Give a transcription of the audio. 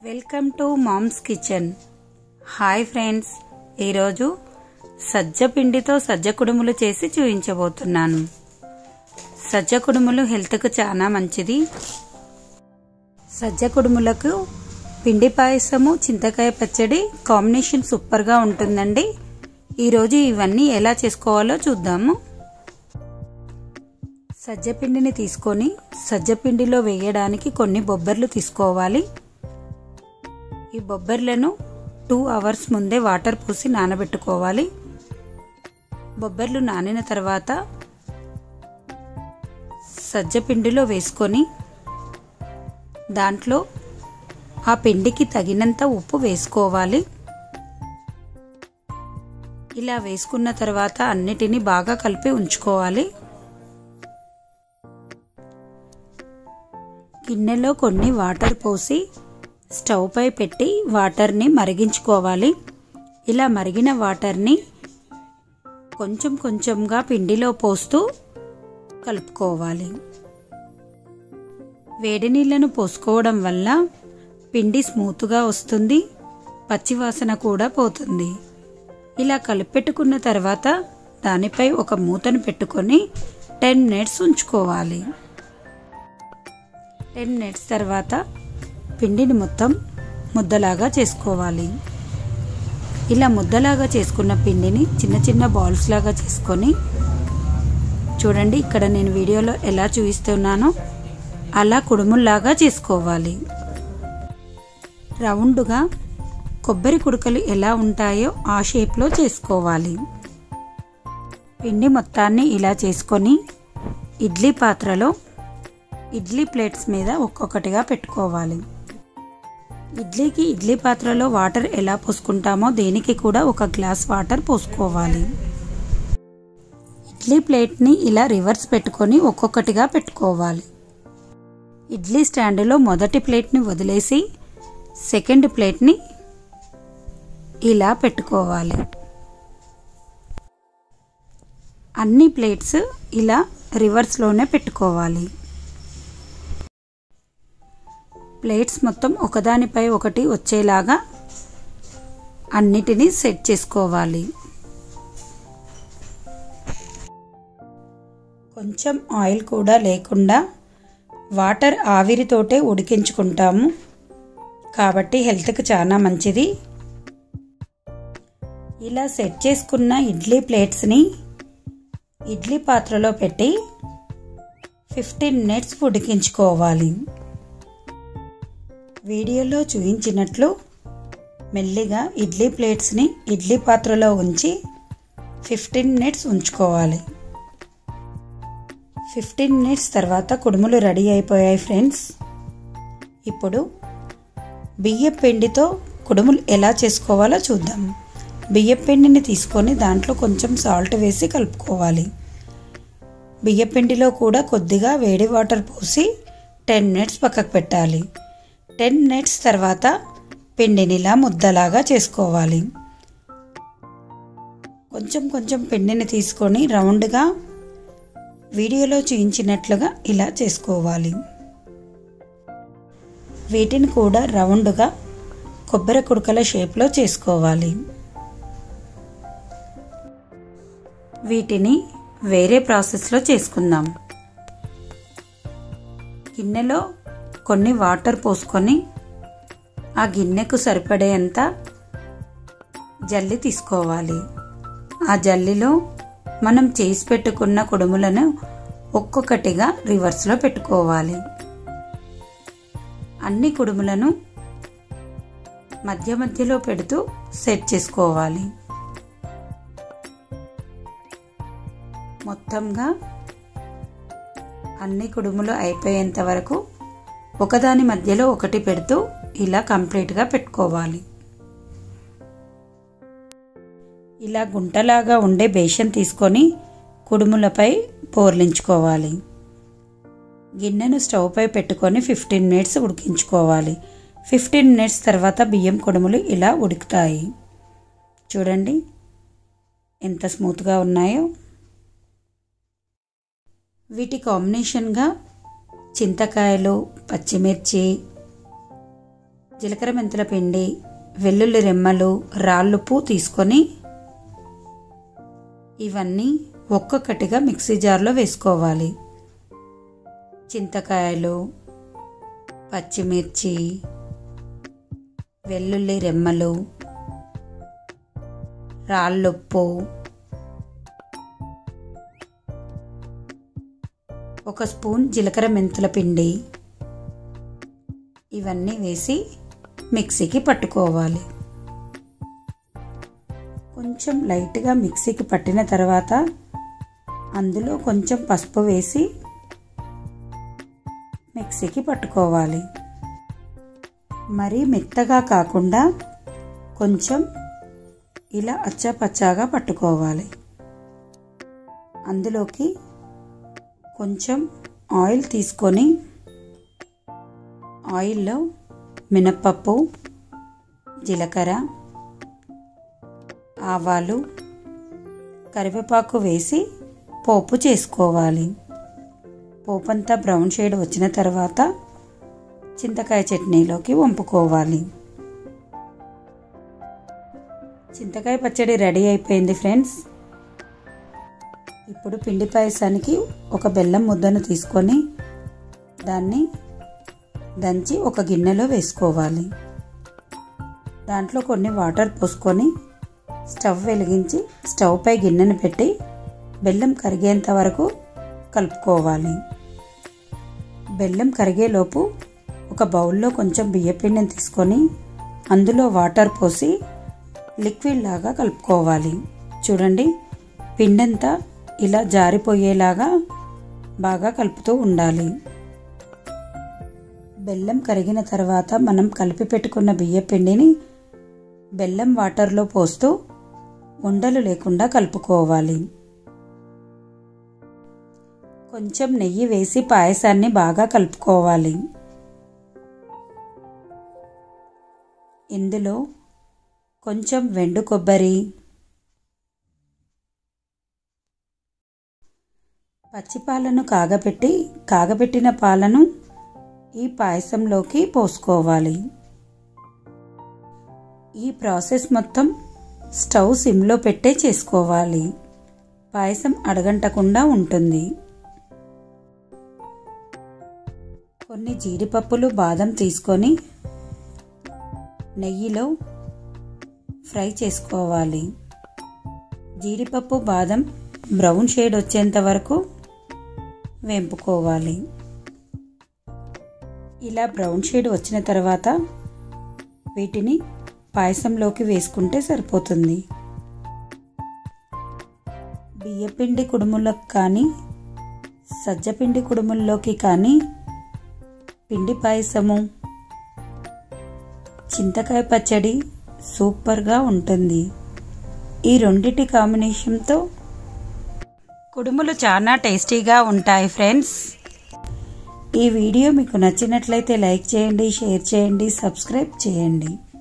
welcome to mom's kitchen hi friends ఈరోజు సజ్జ పిండితో సజ్జ కుడుములు చేసి చూపించబోతున్నాను సజ్జ కుడుములు హెల్త్కు చాలా మంచిది సజ్జ కుడుములకు పిండి పాయసము చింతకాయ పచ్చడి కాంబినేషన్ సూపర్గా ఉంటుందండి ఈరోజు ఇవన్నీ ఎలా చేసుకోవాలో చూద్దాము సజ్జ పిండిని తీసుకొని సజ్జ పిండిలో వేయడానికి కొన్ని బొబ్బర్లు తీసుకోవాలి ఈ బొబ్బర్లను టూ అవర్స్ ముందే వాటర్ పోసి నానబెట్టుకోవాలి బొబ్బర్లు నానిన తర్వాత సజ్జ పిండిలో వేసుకొని దాంట్లో ఆ పిండికి తగినంత ఉప్పు వేసుకోవాలి ఇలా వేసుకున్న తర్వాత అన్నిటినీ బాగా కలిపి ఉంచుకోవాలి గిన్నెలో కొన్ని వాటర్ పోసి స్టవ్ పై పెట్టి వాటర్ని మరిగించుకోవాలి ఇలా మరిగిన వాటర్ని కొంచెం కొంచెంగా పిండిలో పోస్తూ కలుపుకోవాలి వేడి నీళ్లను పోసుకోవడం వల్ల పిండి స్మూత్గా వస్తుంది పచ్చివాసన కూడా పోతుంది ఇలా కలిపెట్టుకున్న తర్వాత దానిపై ఒక మూతను పెట్టుకొని టెన్ మినిట్స్ ఉంచుకోవాలి టెన్ మినిట్స్ తర్వాత పిండిని మొత్తం ముద్దలాగా చేసుకోవాలి ఇలా ముద్దలాగా చేసుకున్న పిండిని చిన్న చిన్న బాల్స్ లాగా చేసుకొని చూడండి ఇక్కడ నేను వీడియోలో ఎలా చూపిస్తున్నానో అలా కుడుముల్లాగా చేసుకోవాలి రౌండ్గా కొబ్బరి కుడుకలు ఎలా ఉంటాయో ఆ షేప్లో చేసుకోవాలి పిండి మొత్తాన్ని ఇలా చేసుకొని ఇడ్లీ పాత్రలో ఇడ్లీ ప్లేట్స్ మీద ఒక్కొక్కటిగా పెట్టుకోవాలి ఇడ్లీకి ఇడ్లీ పాత్రలో వాటర్ ఎలా పోసుకుంటామో దేనికి కూడా ఒక గ్లాస్ వాటర్ పోసుకోవాలి ఇడ్లీ ప్లేట్ని ఇలా రివర్స్ పెట్టుకొని ఒక్కొక్కటిగా పెట్టుకోవాలి ఇడ్లీ స్టాండ్లో మొదటి ప్లేట్ని వదిలేసి సెకండ్ ప్లేట్ని ఇలా పెట్టుకోవాలి అన్ని ప్లేట్స్ ఇలా రివర్స్లోనే పెట్టుకోవాలి ప్లేట్స్ మొత్తం ఒకదానిపై ఒకటి వచ్చేలాగా అన్నిటినీ సెట్ చేసుకోవాలి కొంచెం ఆయిల్ కూడా లేకుండా వాటర్ ఆవిరితోటే ఉడికించుకుంటాము కాబట్టి హెల్త్కి చాలా మంచిది ఇలా సెట్ చేసుకున్న ఇడ్లీ ప్లేట్స్ని ఇడ్లీ పాత్రలో పెట్టి ఫిఫ్టీన్ మినిట్స్ ఉడికించుకోవాలి వీడియోలో చూపించినట్లు మెల్లిగా ఇడ్లీ ప్లేట్స్ని ఇడ్లీ పాత్రలో ఉంచి ఫిఫ్టీన్ మినిట్స్ ఉంచుకోవాలి ఫిఫ్టీన్ మినిట్స్ తర్వాత కుడుములు రెడీ అయిపోయాయి ఫ్రెండ్స్ ఇప్పుడు బియ్యం పిండితో కుడుములు ఎలా చేసుకోవాలో చూద్దాం బియ్యం పిండిని తీసుకొని దాంట్లో కొంచెం సాల్ట్ వేసి కలుపుకోవాలి బియ్యం పిండిలో కూడా కొద్దిగా వేడి వాటర్ పోసి టెన్ మినిట్స్ పక్కకు పెట్టాలి టెన్ మినిట్స్ తర్వాత పిండిని ఇలా ముద్దలాగా చేసుకోవాలి కొంచెం కొంచెం పిండిని తీసుకొని రౌండ్గా వీడియోలో చూపించినట్లుగా ఇలా చేసుకోవాలి వీటిని కూడా రౌండ్గా కొబ్బరి కుడకల షేప్లో చేసుకోవాలి వీటిని వేరే ప్రాసెస్లో చేసుకుందాం గిన్నెలో కొన్ని వాటర్ పోసుకొని ఆ గిన్నెకు సరిపడేంత జల్లి తీసుకోవాలి ఆ జల్లిలో మనం చేసి పెట్టుకున్న కుడుములను ఒక్కొక్కటిగా రివర్స్లో పెట్టుకోవాలి అన్ని కుడుములను మధ్య మధ్యలో పెడుతూ సెట్ చేసుకోవాలి మొత్తంగా అన్ని కుడుములు అయిపోయేంత వరకు ఒకదాని మధ్యలో ఒకటి పెడుతూ ఇలా కంప్లీట్గా పెట్టుకోవాలి ఇలా గుంటలాగా ఉండే బేషన్ తీసుకొని కుడుములపై పోర్లించుకోవాలి గిన్నెను స్టవ్ పై పెట్టుకొని ఫిఫ్టీన్ మినిట్స్ ఉడికించుకోవాలి ఫిఫ్టీన్ మినిట్స్ తర్వాత బియ్యం కుడుములు ఇలా ఉడుకుతాయి చూడండి ఎంత స్మూత్గా ఉన్నాయో వీటి కాంబినేషన్గా చింతకాయలు పచ్చిమిర్చి జీలకర్ర మెంతుల పిండి వెల్లుల్లి రెమ్మలు రాళ్ళుప్పు తీసుకొని ఇవన్నీ ఒక్కొక్కటిగా మిక్సీ జార్లో వేసుకోవాలి చింతకాయలు పచ్చిమిర్చి వెల్లుల్లి రెమ్మలు రాళ్ళుప్పు ఒక స్పూన్ జీలకర్ర మెంతుల పిండి ఇవన్నీ వేసి మిక్సీకి పట్టుకోవాలి కొంచెం లైట్గా మిక్సీకి పట్టిన తర్వాత అందులో కొంచెం పసుపు వేసి మిక్సీకి పట్టుకోవాలి మరీ మెత్తగా కాకుండా కొంచెం ఇలా అచ్చాపచ్చాగా పట్టుకోవాలి అందులోకి కొంచెం ఆయిల్ తీసుకొని ఆయిల్లో మినప్పప్పు జీలకర్ర ఆవాలు కరివేపాకు వేసి పోపు చేసుకోవాలి పోపు అంతా బ్రౌన్ షేడ్ వచ్చిన తర్వాత చింతకాయ చట్నీలోకి వంపుకోవాలి చింతకాయ పచ్చడి రెడీ అయిపోయింది ఫ్రెండ్స్ ఇప్పుడు పిండి పాయసానికి ఒక బెల్లం ముద్దను తీసుకొని దాన్ని దంచి ఒక గిన్నెలో వేసుకోవాలి దాంట్లో కొన్ని వాటర్ పోసుకొని స్టవ్ వెలిగించి స్టవ్ పై గిన్నెను పెట్టి బెల్లం కరిగేంత వరకు కలుపుకోవాలి బెల్లం కరిగేలోపు ఒక బౌల్లో కొంచెం బియ్యపిండిని తీసుకొని అందులో వాటర్ పోసి లిక్విడ్ లాగా కలుపుకోవాలి చూడండి పిండంతా ఇలా జారిపోయేలాగా బాగా కలుపుతూ ఉండాలి బెల్లం కరిగిన తర్వాత మనం కలిపి పెట్టుకున్న బియ్యపిండిని బెల్లం వాటర్లో పోస్తూ ఉండలు లేకుండా కలుపుకోవాలి కొంచెం నెయ్యి వేసి పాయసాన్ని బాగా కలుపుకోవాలి ఇందులో కొంచెం వెండు కొబ్బరి పచ్చిపాలను కాగబెట్టి కాగబెట్టిన పాలను ఈ పాయసంలోకి పోసుకోవాలి ఈ ప్రాసెస్ మొత్తం స్టవ్ సిమ్లో పెట్టే చేసుకోవాలి పాయసం అడగంటకుండా ఉంటుంది కొన్ని జీడిపప్పులు బాదం తీసుకొని నెయ్యిలో ఫ్రై చేసుకోవాలి జీడిపప్పు బాదం బ్రౌన్ షేడ్ వచ్చేంత వరకు వేంపుకోవాలి ఇలా బ్రౌన్ షేడ్ వచ్చిన తర్వాత వీటిని పాయసంలోకి వేసుకుంటే సరిపోతుంది బియ్యపిండి కుడుములకు కానీ సజ్జపిండి కుడుముల్లోకి కానీ పిండి పాయసము చింతకాయ పచ్చడి సూపర్గా ఉంటుంది ఈ రెండిటి కాంబినేషన్తో కుడుములు చాలా టేస్టీగా ఉంటాయి ఫ్రెండ్స్ ఈ వీడియో మీకు నచ్చినట్లయితే లైక్ చేయండి షేర్ చేయండి సబ్స్క్రైబ్ చేయండి